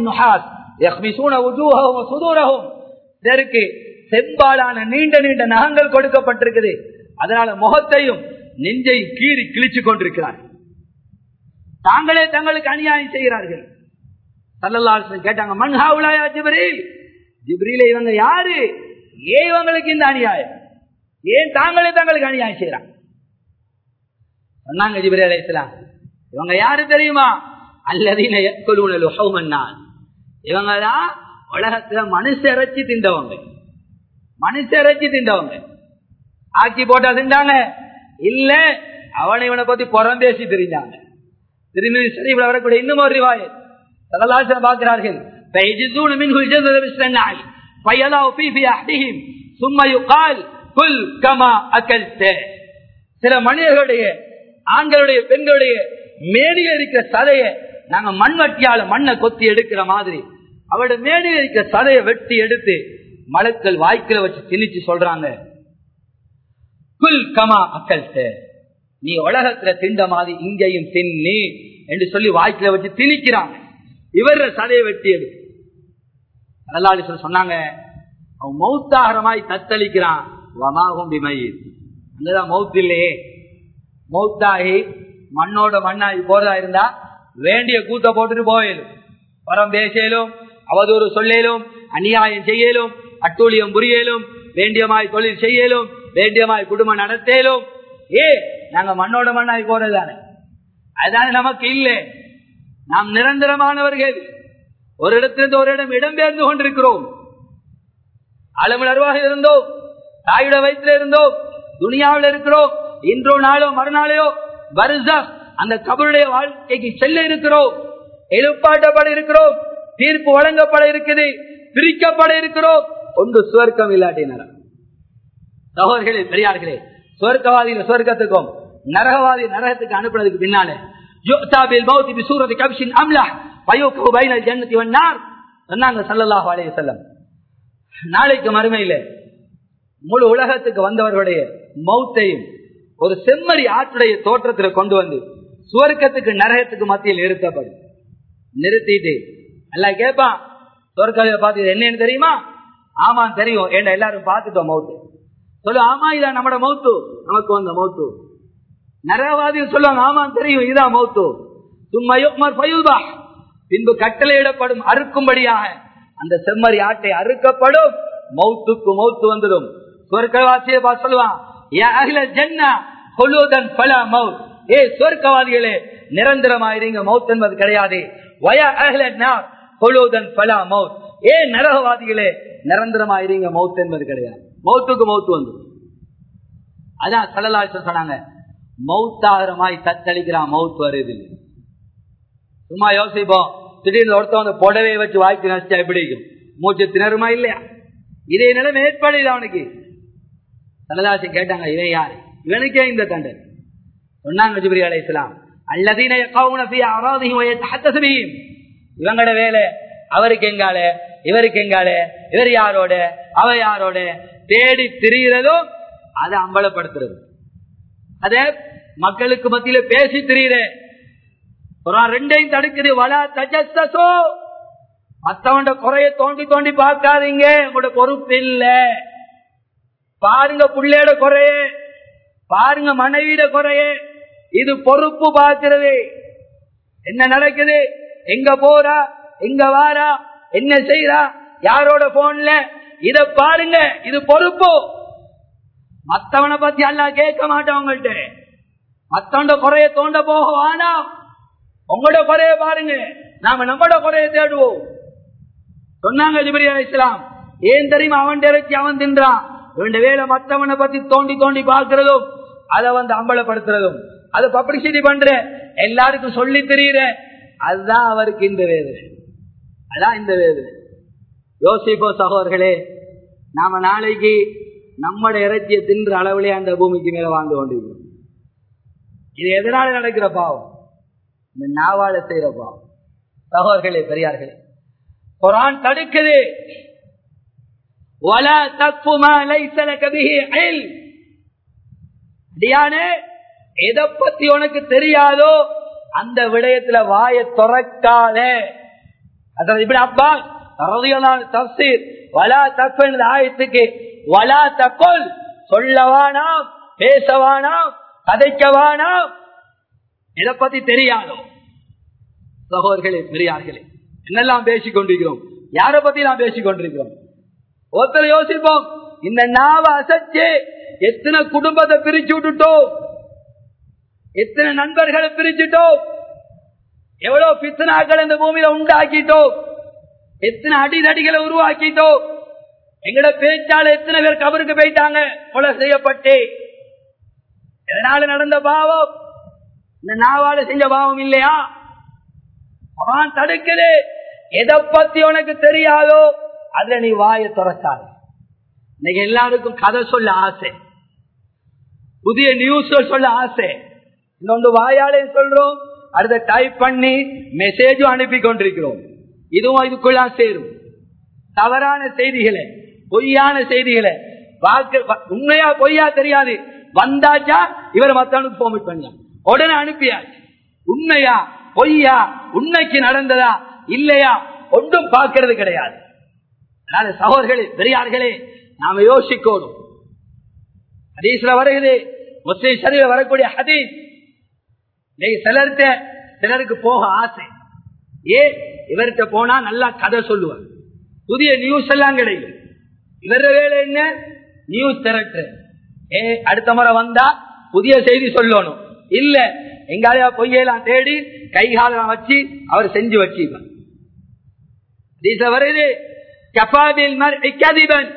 Speaker 1: சுதூரகும் இதற்கு செம்பாலான நீண்ட நீண்ட நகங்கள் கொடுக்கப்பட்டிருக்குது அதனால முகத்தையும் நெஞ்சை கீறி கிழிச்சு கொண்டிருக்கிறார் தாங்களே தங்களுக்கு அநியாயம் செய்கிறார்கள் சல்லல்லாசன் கேட்டாங்க மன்ஹாவுலாயா ஜிப்ரீல் ஜிப்ரீல இவங்க யாரு ஏன் இவங்களுக்கு இந்த அநியாயம் ஏன் தாங்களே தங்களுக்கு அநியாயம் செய்யறாங்க சொன்னாங்க ஜிப்ரீல் அலைஹிஸ்ஸலாம் இவங்க யாரு தெரியுமா அல்லதீன யக்குலூனல் இவங்க தான் உலகத்துல மனுஷ இறைச்சி திண்டவங்க மனுஷ இறைச்சி திண்டவங்க ஆக்கி போட்டா திண்டாங்க இல்ல அவனை இவனை பத்தி புறம் பேசி தெரிஞ்சாங்க திருமதி ஷரீஃப்ல வரக்கூடிய இன்னும் ஒரு ரிவாய் சகலாசனம் பார்க்கிறார்கள் فيجزون منه الجزء مثل النعل فيضع في في احدهم ثم يقال كل كما اكلت சில மனிதர்களுடைய ஆண்களுடைய பெண்களுடைய மேடியில் இருக்கிற சதைய நாங்க மண்வட்டியால மண்ணை கொத்தி எடுக்கிற மாதிரி அவருடைய மேடியில் இருக்கிற சதையை வெட்டி எடுத்து மலக்கள் வாய்க்கில வச்சு திணிச்சு சொல்றாங்க குல் கமா அக்கல்ட்ட நீ உலகத்துல திண்ட மாதிரி இங்கேயும் தின்னி என்று சொல்லி வாய்க்கில வச்சு திணிக்கிறாங்க இவர சதையை வெட்டி எடு அதனால சொன்னாங்க அவன் மௌத்தாகரமாய் தத்தளிக்கிறான் வமாகும் பிமயிர் அங்கதான் மௌத் இல்லையே மௌத்தாகி மண்ணோட மண்ணாகி போறதா இருந்தா வேண்டிய கூத்த போட்டுட்டு போயிடும் பரம் பேசலும் அவதூறு சொல்லலும் அநியாயம் செய்யலும் அட்டூழியம் புரியலும் வேண்டியமாய் தொழில் செய்யலும் வேண்டியமாய் குடும்பம் நடத்தலும் ஏ நாங்க மண்ணோட மண்ணாகி போறதுதானே அதுதானே நமக்கு இல்லை நாம் நிரந்தரமானவர்கள் ஒரு இடத்திலிருந்து ஒரு இடம் இடம்பெயர்ந்து கொண்டிருக்கிறோம் அளவுணர்வாக இருந்தோம் தாயுட வயிற்றுல இருந்தோம் துணியாவில் இருக்கிறோம் இன்றோ நாளோ மறுநாளையோ வருஷம் அந்த கபருடைய வாழ்க்கைக்கு செல்ல இருக்கிறோம் எழுப்பாட்டப்பட இருக்கிறோம் தீர்ப்பு வழங்கப்பட இருக்குது பிரிக்கப்பட இருக்கிறோம் ஒன்று சுவர்க்கம் இல்லாட்டினார் சகோதரர்களே பெரியார்களே சுவர்க்கவாதியில சுவர்க்கத்துக்கும் நரகவாதி நரகத்துக்கு அனுப்புறதுக்கு பின்னாலே நாளைக்கு மறுமையில முழு உலகத்துக்கு வந்தவர்களுடைய மௌத்தையும் ஒரு செம்மறி ஆற்றுடைய தோற்றத்தில் கொண்டு வந்து சுவர்க்கத்துக்கு நரகத்துக்கு மத்தியில் நிறுத்தப்படும் நிறுத்திட்டு எல்லாம் கேட்பான் சுவர்க்கத்தை பார்த்து என்னன்னு தெரியுமா ஆமா தெரியும் ஏன்னா எல்லாரும் பார்த்துட்டோம் மௌத்து சொல்லு ஆமா இதான் நம்மட மௌத்து நமக்கு வந்த மௌத்து நரகவாதிகள் சொல்லுவாங்க ஆமா தெரியும் இதான் மௌத்து சும்மா பின்பு கட்டளையிடப்படும் அறுக்கும்படியாக அந்த செம்மறி ஆட்டை அறுக்கப்படும் மௌத்துக்கு மௌத்து வந்துடும் சொர்க்கவாசியை சொல்லுவான் ஏ சொர்க்கவாதிகளே நிரந்தரமாயிருங்க மௌத் என்பது கிடையாது வய அகலன் பலா மௌத் ஏ நரகவாதிகளே நிரந்தரமாயிருங்க மௌத் என்பது கிடையாது மௌத்துக்கு மௌத்து வந்து அதான் சலலாசன் சொன்னாங்க மௌத்தாகரமாய் தத்தளிக்கிறான் மௌத் வருது சும்மா யோசிப்போம் திடீர்னு ஒருத்தன் வந்து புடவை வச்சு வாய்க்கு நடிச்சா எப்படி இருக்கும் மூச்சு திணறுமா இல்லையா இதே நிலைமை ஏற்படுது அவனுக்கு சலதாசி கேட்டாங்க இவன் யாரு இவனுக்கே இந்த தண்டை சொன்னாங்க ஜிபிரி அலை இஸ்லாம் அல்லதீன இவங்களோட வேலை அவருக்கு எங்கால இவருக்கு எங்கால இவர் யாரோட அவ யாரோட தேடி திரிகிறதும் அதை அம்பலப்படுத்துறது அத மக்களுக்கு மத்தியில பேசி திரியிற குரான் ரெண்டையும் தடுக்குது வலா தஜஸ்ஸோ மத்தவண்ட குறைய தோண்டி தோண்டி பார்க்காதீங்க உங்களோட பொறுப்பு இல்ல பாருங்க புள்ளையோட குறைய பாருங்க மனைவியோட குறைய இது பொறுப்பு பார்க்கிறது என்ன நடக்குது எங்க போறா எங்க வாரா என்ன செய்யறா யாரோட போன்ல இத பாருங்க இது பொறுப்பு மத்தவனை பத்தி எல்லாம் கேட்க மாட்டோம் உங்கள்கிட்ட மத்தவண்ட குறைய தோண்ட போக வேணாம் உங்களோட குறைய பாருங்க நாம நம்மளோட குறைய தேடுவோம் சொன்னாங்க ஜிபரி அலிஸ்லாம் ஏன் தெரியுமா அவன் இறக்கி அவன் தின்றான் இவன் வேலை மத்தவனை பத்தி தோண்டி தோண்டி பார்க்கிறதும் அதை வந்து அம்பலப்படுத்துறதும் அதை பப்ளிசிட்டி பண்ற எல்லாருக்கும் சொல்லி தெரியுற அதுதான் அவருக்கு இந்த வேதனை அதான் இந்த வேதனை யோசிப்போ சகோதர்களே நாம நாளைக்கு நம்மட இறைச்சியை தின்ற அளவிலே அந்த பூமிக்கு மேல வாழ்ந்து கொண்டிருக்கிறோம் இது எதனால நடக்கிற பாவம் இந்த நாவால செய்யற பாவம் சகோதர்களே பெரியார்களே குரான் தடுக்குது ولا تقف ما ليس لك به علم அடியானே எதை பத்தி உனக்கு தெரியாதோ அந்த விடயத்துல வாய துறக்காதே அதாவது இப்படி அப்பா தப்சீர் வலா தப்பு ஆயத்துக்கு வலா தக்கோல் சொல்லவானாம் பேசவானாம் கதைக்கவானாம் எதை பத்தி தெரியாதோ சகோதர்களே பெரியார்களே என்னெல்லாம் பேசிக் கொண்டிருக்கிறோம் யாரை பத்தி நாம் பேசிக் கொண்டிருக்கிறோம் ஒருத்தர் யோசிப்போம் இந்த நாவ அசைச்சு எத்தனை குடும்பத்தை பிரிச்சு விட்டுட்டோம் எத்தனை நண்பர்களை பிரிச்சுட்டோம் எவ்வளவு பித்தனாக்கள் இந்த பூமியில உண்டாக்கிட்டோம் எத்தனை அடிதடிகளை உருவாக்கிட்டோம் எங்கட பேச்சால எத்தனை பேர் கபருக்கு போயிட்டாங்க கொலை செய்யப்பட்டு எதனால நடந்த பாவம் இந்த நாவால செஞ்ச பாவம் இல்லையா அவன் தடுக்குது எதை பத்தி உனக்கு தெரியாதோ அதுல நீ வாயை துறக்காது இன்னைக்கு எல்லாருக்கும் கதை சொல்ல ஆசை புதிய நியூஸ் சொல்ல ஆசை இன்னொன்று வாயாலே சொல்றோம் அடுத்த டைப் பண்ணி மெசேஜும் அனுப்பி கொண்டிருக்கிறோம் இதுவும் இதுக்குள்ள சேரும் தவறான செய்திகளை பொய்யான செய்திகளை உண்மையா பொய்யா தெரியாது வந்தாச்சா இவர் மத்தவனுக்கு போமிட் பண்ண உடனே அனுப்பியாச்சு உண்மையா பொய்யா உண்மைக்கு நடந்ததா இல்லையா ஒன்றும் பார்க்கறது கிடையாது அதனால சகோதர்களே பெரியார்களே நாம யோசிக்கணும் ஹதீஸ்ல வருகிறது முஸ்லீம் சரியில வரக்கூடிய ஹதீஸ் சிலர்கிட்ட சிலருக்கு போக ஆசை ஏ இவர்கிட்ட போனா நல்லா கதை சொல்லுவார் புதிய நியூஸ் எல்லாம் கிடைக்கும் இவர வேலை என்ன நியூஸ் திரட்டு ஏ அடுத்த முறை வந்தா புதிய செய்தி சொல்லணும் இல்ல எங்காலையா பொய்யெல்லாம் தேடி கைகாலம் வச்சு அவர் செஞ்சு வச்சுப்பார் வருது கபாபில் கதிபன்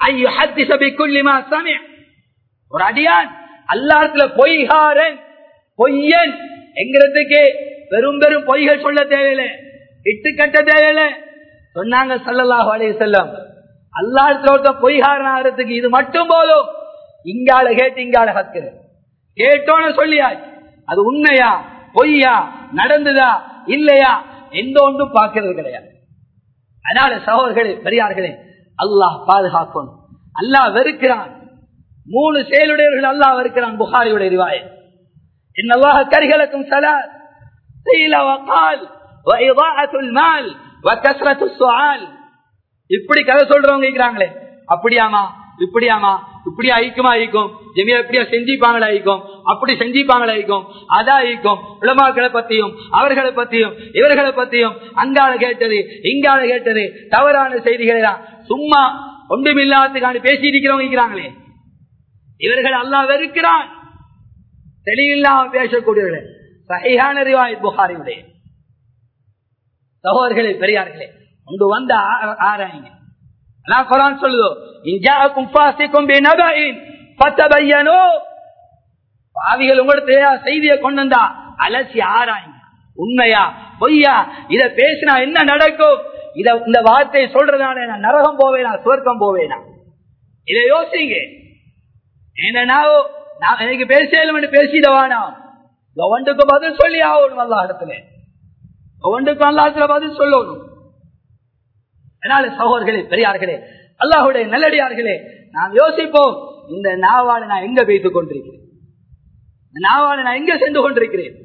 Speaker 1: ஒரு அடியான் அல்லாத்துல பொய்காரன் பொய்யன் என்கிறதுக்கு பெரும் பெரும் பொய்கள் சொல்ல தேவையில்லை இட்டு கட்ட தேவையில்லை சொன்னாங்க சல்லல்லாஹு அலைய செல்லம் அல்லாத்துல ஒருத்த பொய்காரன் ஆகிறதுக்கு இது மட்டும் போதும் இங்கால கேட்டு இங்கால கத்துற கேட்டோன்னு சொல்லியாச்சு அது உண்மையா பொய்யா நடந்ததா இல்லையா எந்த ஒன்றும் பார்க்கறது கிடையாது அதனால சகோதர்களே பெரியார்களே அல்லாஹ் பாதுகாக்கணும் அல்லாஹ் வெறுக்கிறான் மூணு செயலுடையவர்கள் அல்லாஹ் வெறுக்கிறான் புகாரியுடைய ரிவாய இன்னல்லாஹ கரிகளுக்கும் சலாத் قيل وقال وإضاعة المال وكثرة السؤال இப்படி கதை சொல்றவங்க இருக்கிறாங்களே அப்படியாமா இப்படியாமா இப்படி ஐக்குமா ஐக்கும் ஜெமியா இப்படியா செஞ்சிப்பாங்களா ஐக்கும் அப்படி செஞ்சிப்பாங்களா ஐக்கும் அதா ஐக்கும் உலமாக்களை பத்தியும் அவர்களை பத்தியும் இவர்களை பத்தியும் அங்கால கேட்டது இங்கால கேட்டது தவறான செய்திகளை தான் சும்மா ஒன்றுமில்லாததுக்கான பேசி இருக்கிறவங்க இருக்கிறாங்களே இவர்கள் அல்லா வெறுக்கிறான் தெளிவில்லாம பேசக்கூடியவர்கள் சகையான ரிவாய் புகாரியுடைய சகோதர்களே பெரியார்களே ஒன்று வந்த ஆராய்ங்க நான் குரான் சொல்லுதோ இஞ்சாக்கும் பாசிக்கும் பத்தபையனோ பாவிகள் உங்களுக்கு செய்தியை கொண்டு வந்தா அலசி ஆராய்ங்க உண்மையா பொய்யா இத பேசினா என்ன நடக்கும் இத இந்த வார்த்தையை சொல்றதான நான் நரகம் போவேனா சுவர்க்கம் போவேனா இதை யோசிங்க என்ன நான் எனக்கு பேசலும் பேசிடவானா ஒன்றுக்கு பதில் சொல்லி ஆகணும் அல்லா இடத்துல ஒன்றுக்கு அல்லாத்துல பதில் சொல்லணும் அதனால சகோதர்களே பெரியார்களே அல்லாஹுடைய நல்லடியார்களே நாம் யோசிப்போம் இந்த நாவால நான் எங்க வைத்துக் கொண்டிருக்கிறேன் இந்த நாவால நான் எங்க சென்று கொண்டிருக்கிறேன்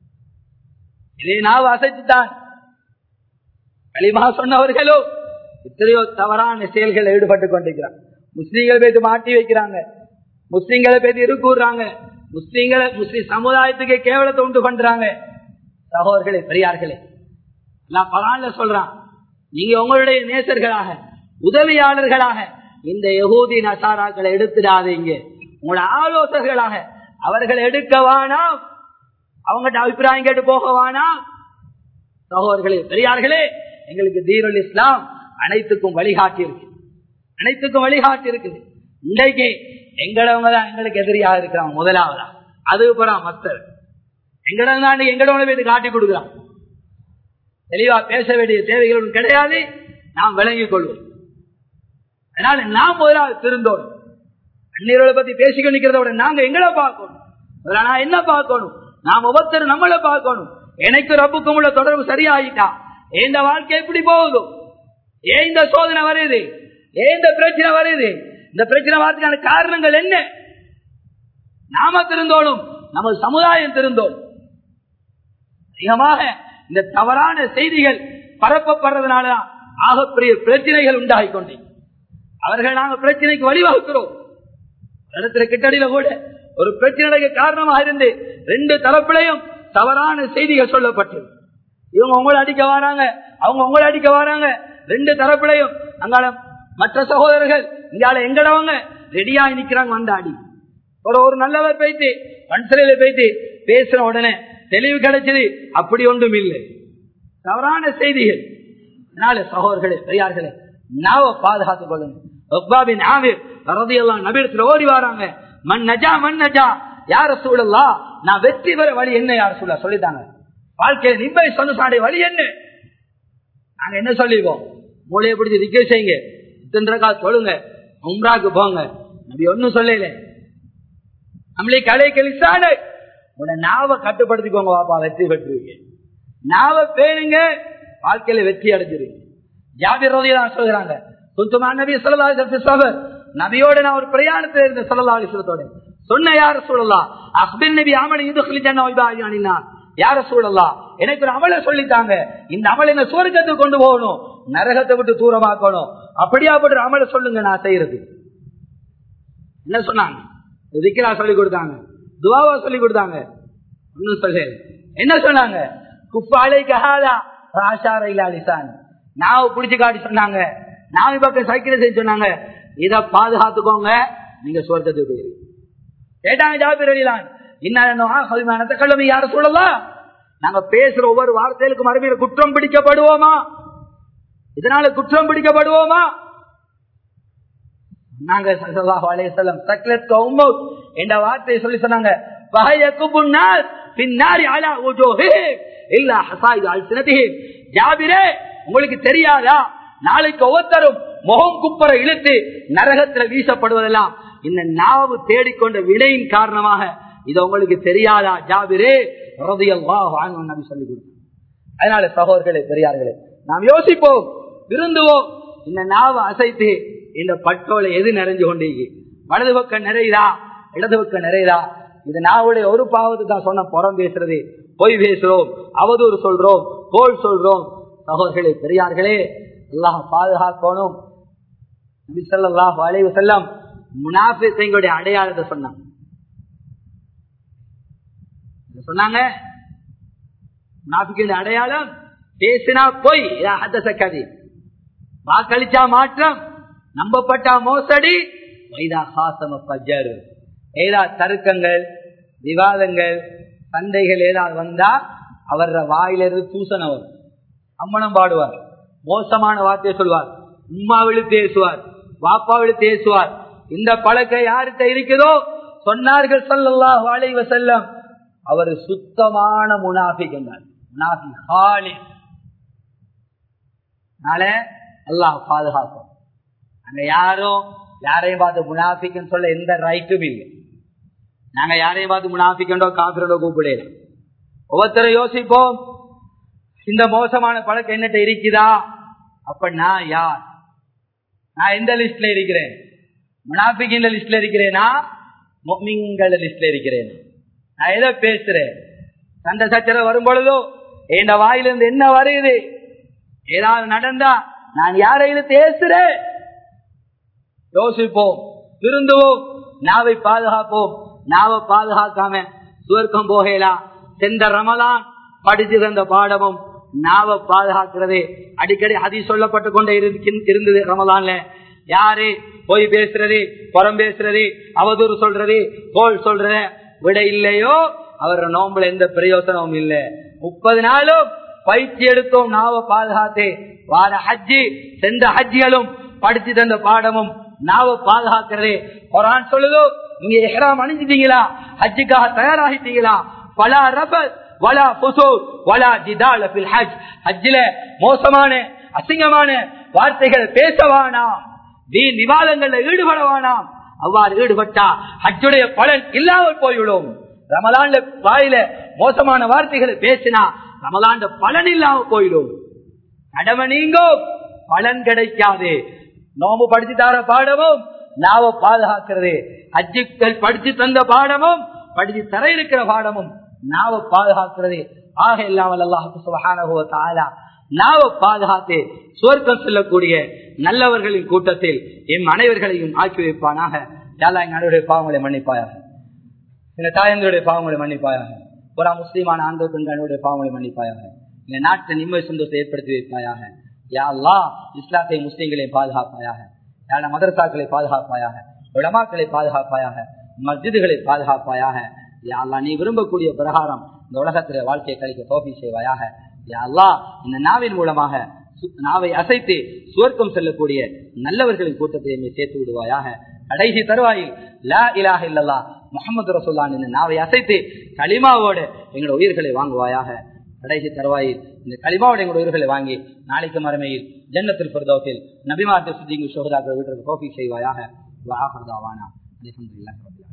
Speaker 1: இதே நாவு அசைத்துத்தான் களிமா சொன்னவர்களோ எத்தனையோ தவறான செயல்களில் ஈடுபட்டுக் கொண்டிருக்கிறாங்க முஸ்லீம்கள் பேத்து மாட்டி வைக்கிறாங்க முஸ்லீம்களை பேத்து இருக்குறாங்க முஸ்லீம்களை முஸ்லீம் சமுதாயத்துக்கு கேவலத்தை உண்டு பண்றாங்க சகோதரர்களே பெரியார்களே நான் பலான்ல சொல்றான் நீங்க உங்களுடைய நேசர்களாக உதவியாளர்களாக இந்த யகூதி நசாராக்களை எடுத்துடாதீங்க உங்களோட ஆலோசகர்களாக அவர்களை எடுக்க வேணாம் அவங்ககிட்ட அபிப்பிராயம் கேட்டு போக வேணாம் சகோதரர்களே பெரியார்களே எங்களுக்கு தீருல் இஸ்லாம் அனைத்துக்கும் வழிகாட்டி இருக்கு அனைத்துக்கும் வழிகாட்டி இருக்குது இன்றைக்கு எங்களவங்க தான் எங்களுக்கு எதிரியாக இருக்கிறாங்க முதலாவதா அதுக்கு போறான் மத்தர் எங்களிடம் தான் எங்களோட போய் காட்டி கொடுக்குறான் தெளிவா பேச வேண்டிய தேவைகள் கிடையாது நாம் விளங்கிக் கொள்வோம் அதனால நாம் முதலாவது திருந்தோம் அந்நியர்களை பத்தி பேசிக்க நிக்கிறத விட நாங்க எங்களை பார்க்கணும் முதல்ல நான் என்ன பார்க்கணும் நாம் ஒவ்வொருத்தரும் நம்மளை பார்க்கணும் எனக்கு ரப்புக்கும் உள்ள தொடர்பு சரியாயிட்டா இந்த வாழ்க்கை எப்படி போகுது ஏன் இந்த சோதனை வருது ஏன் இந்த பிரச்சனை வருது இந்த பிரச்சனை வரதுக்கான காரணங்கள் என்ன நாம திருந்தோணும் நமது சமுதாயம் திருந்தோம் அதிகமாக இந்த தவறான செய்திகள் பரப்பப்படுறதுனாலதான் ஆகப்பெரிய பிரச்சனைகள் உண்டாகி கொண்டே அவர்கள் நாங்கள் பிரச்சனைக்கு வழிவகுக்கிறோம் இடத்துல கிட்டடியில கூட ஒரு பிரச்சனைக்கு காரணமாக இருந்து ரெண்டு தரப்பிலையும் தவறான செய்திகள் சொல்லப்பட்டது இவங்க உங்களை அடிக்க வராங்க அவங்க உங்களை அடிக்க வராங்க ரெண்டு தரப்பிலையும் அங்கால மற்ற சகோதரர்கள் இங்கால எங்கடவங்க ரெடியா நிக்கிறாங்க வந்தாடி ஒரு ஒரு நல்லவர் போயிட்டு பன்சலையில போயிட்டு பேசுற உடனே தெளிவு கிடைச்சது அப்படி ஒன்றும் இல்லை தவறான செய்திகள் அதனால சகோதரர்களே பெரியார்களே நாவ பாதுகாத்துக் கொள்ளுங்க ஒப்பாபின் ஆவிர் ரதியெல்லாம் நபீரத்துல ஓடி வராங்க மண் நஜா மண் நஜா யார சூழல்லா நான் வெற்றி பெற வழி என்ன யார சூழ சொல்லித்தாங்க வாழ்க்கையில நிம்மதி சொன்ன வழி என்ன நாங்க என்ன சொல்லிருக்கோம் மூளையை பிடிச்சி திக்க செய்யுங்க இத்தனை சொல்லுங்க உம்ராக்கு போங்க நபி ஒன்னும் சொல்லல நம்மளே கலை கழிச்சாடு உட நாவ கட்டுப்படுத்திக்கோங்க வாப்பா வெற்றி பெற்றுவீங்க நாவ பேணுங்க வாழ்க்கையில வெற்றி அடைஞ்சிருவீங்க ஜாபிர் ரதியெல்லாம் சொல்கிறாங்க சுத்தமா நபி சொல்லலா நபியோட நான் ஒரு பிரயாணத்தில் இருந்த சொல்லலா அலிஸ்வரத்தோட சொன்ன யார சூழலாம் அஹ்பின் நபி ஆமனை இது சொல்லித்தான் யார சூழலாம் எனக்கு ஒரு அமலை சொல்லித்தாங்க இந்த அமலை என்ன சுவர்க்கத்துக்கு கொண்டு போகணும் நரகத்தை விட்டு தூரமாக்கணும் அப்படியாப்பட்ட அமலை சொல்லுங்க நான் செய்யறது என்ன சொன்னாங்க விக்கிரா சொல்லி கொடுத்தாங்க துவாவா சொல்லி கொடுத்தாங்க ஒன்னும் சொல்ல என்ன சொன்னாங்க குப்பாலை கஹாலா ராஷார இல்லாலிசான் நாவ பிடிச்சு காட்டி சொன்னாங்க நாவி பக்கம் சைக்கிள் செய்ய சொன்னாங்க இத பாதுகாத்துக்கோங்க நீங்க சொர்க்கத்துக்கு போயிருங்க கேட்டாங்க ஜாபிர் அலிலான் இன்னும் கல்லமை யார சொல்லலாம் நாங்க பேசுற ஒவ்வொரு வார்த்தைகளுக்கு மறுபடியும் குற்றம் பிடிக்கப்படுவோமா இதனால குற்றம் பிடிக்கப்படுவோமா நாங்க என்ற வார்த்தையை சொல்லி சொன்னாங்க பின்னாடி ஜாபிரே உங்களுக்கு தெரியாதா நாளைக்கு ஒவ்வொருத்தரும் முகம் குப்பர இழுத்து நரகத்தில் வீசப்படுவதெல்லாம் இந்த நாவு தேடிக்கொண்ட வினையின் காரணமாக இது உங்களுக்கு தெரியாதா ஜாபிரே நபி சொல்லி கொடுத்தாங்க அதனால சகோதரர்களே பெரியார்களே நாம் யோசிப்போம் விருந்துவோம் இந்த நாவை அசைத்து இந்த பட்டோலை எது நிறைஞ்சு கொண்டீங்க வலது பக்கம் நிறையுதா இடது பக்கம் நிறையுதா இது நாவுடைய ஒரு பாவத்தை தான் சொன்ன புறம் பேசுறது பொய் பேசுறோம் அவதூறு சொல்றோம் கோல் சொல்றோம் சகோதரர்களே பெரியார்களே எல்லாம் பாதுகாக்கணும் நபிசல்லாஹ் அலைவு செல்லம் முனாஃபிசங்களுடைய அடையாளத்தை சொன்னாங்க சொன்னாங்க முனாஃபிகளுடைய அடையாளம் பேசினா பொய் கதி வாக்களிச்சா மாற்றம் நம்பப்பட்டா மோசடி வைதா காசம பஜரு ஏதாவது தருக்கங்கள் விவாதங்கள் சண்டைகள் ஏதாவது வந்தா அவர வாயிலிருந்து தூசணம் வரும் அம்மனம் பாடுவார் மோசமான வார்த்தையை சொல்வார் உம்மா விழுத்து ஏசுவார் வாப்பா விழுத்து ஏசுவார் இந்த பழக்கம் யார்கிட்ட இருக்குதோ சொன்னார்கள் சொல்லல்லா வாழைவ செல்லம் அவர் சுத்தமான முனாஃபிக் என்றார் முனாஃபி ஹாலி நாள அல்லாஹ் பாதுகாக்கும் அங்க யாரும் யாரையும் பார்த்து முனாஃபிக்னு சொல்ல எந்த ரைட்டும் இல்லை நாங்க யாரையும் பார்த்து முனாஃபிக்கண்டோ காப்பிரண்டோ கூப்பிடல ஒவ்வொருத்தரை யோசிப்போம் இந்த மோசமான பழக்கம் என்னட்ட இருக்குதா அப்ப நான் யார் நான் எந்த லிஸ்ட்ல இருக்கிறேன் முனாபிகின் லிஸ்ட்ல இருக்கிறேனா மொமிங்கள லிஸ்ட்ல இருக்கிறேன் நான் எதை பேசுறேன் சண்டை சச்சரவு வரும் பொழுதோ என் வாயிலிருந்து என்ன வருது ஏதாவது நடந்தா நான் யாரையில பேசுறேன் யோசிப்போம் திருந்துவோம் நாவை பாதுகாப்போம் நாவை பாதுகாக்காம சுவர்க்கம் போகலாம் சென்ற ரமலான் படிச்சு தந்த பாடமும் நாவை பாதுகாக்கிறது அடிக்கடி அதி சொல்லப்பட்டு கொண்டே இருந்தது ரமலான்ல யாரு போய் பேசுறது புறம் பேசுறது அவதூறு சொல்றது கோல் சொல்றது விட இல்லையோ அவர் நோம்புல எந்த பிரயோசனமும் இல்லை முப்பது நாளும் பயிற்சி எடுத்தோம் நாவ பாதுகாத்தே வார ஹஜ்ஜி சென்ற ஹஜ்ஜிகளும் படிச்சு தந்த பாடமும் நாவ பாதுகாக்கிறதே குரான் சொல்லுதோ நீங்க எஹ்ராம் அணிஞ்சிட்டீங்களா ஹஜ்ஜுக்காக தயாராகிட்டீங்களா பல ரபத் வலா புசூர் வலா ஜிதால் ஃபில் ஹஜ் ஹஜ்ஜில மோசமான அசிங்கமான வார்த்தைகள் பேசவானாம் வீண் விவாதங்கள்ல ஈடுபடவானாம் அவ்வாறு ஈடுபட்டா ஹஜ்ஜுடைய பலன் இல்லாமல் போய்விடும் ரமலான்ல வாயில மோசமான வார்த்தைகளை பேசினா ரமலாண்ட பலன் இல்லாம போயிடும் கடமை நீங்கோ பலன் கிடைக்காது நோம்பு படிச்சு தர பாடமும் நாவ பாதுகாக்கிறது அஜிக்கள் படிச்சு தந்த பாடமும் படிச்சு தர இருக்கிற பாடமும் நாவ பாதுகாக்கிறது ஆக இல்லாமல் அல்லாஹு நாவ பாதுகாத்து சுவர்க்கம் செல்லக்கூடிய நல்லவர்களின் கூட்டத்தில் எம் அனைவர்களையும் ஆக்கி வைப்பானாக யாரா எங்க அனைவருடைய பாவங்களை மன்னிப்பாயாக எங்க தாயங்களுடைய பாவங்களை மன்னிப்பாயாக ஒரு முஸ்லீமான ஆண்கள் பெண்களுடைய பாவங்களை மன்னிப்பாயாக எங்க நாட்டை நிம்மதி சந்தோஷத்தை ஏற்படுத்தி வைப்பாயாக யா அல்லா இஸ்லாத்தை முஸ்லீம்களை பாதுகாப்பாயாக யார மதரசாக்களை பாதுகாப்பாயாக உடமாக்களை பாதுகாப்பாயாக மஸ்ஜிதுகளை பாதுகாப்பாயாக யா அல்லா நீ விரும்பக்கூடிய பிரகாரம் இந்த உலகத்தில வாழ்க்கையை கழிக்க தோப்பி செய்வாயாக யா அல்லா இந்த நாவின் மூலமாக நாவை அசைத்து சுவர்க்கம் செல்லக்கூடிய நல்லவர்களின் கூட்டத்தை என்னை சேர்த்து விடுவாயாக கடைசி தருவாயில் லா இலாக இல்லல்லா முகமது ரசூல்லான் இந்த நாவை அசைத்து களிமாவோடு எங்களோட உயிர்களை வாங்குவாயாக கடைசி தருவாயில் இந்த களிமாவோட எங்களோட உயிர்களை வாங்கி நாளைக்கு மறுமையில் ஜன்னத்தில் பிரதோத்தில் நபிமார்த்த சுத்திக்கு சோதராக்கள் வீட்டிற்கு கோபி செய்வாயாக வாஹர்தாவானா அலமதுல்லாஹ்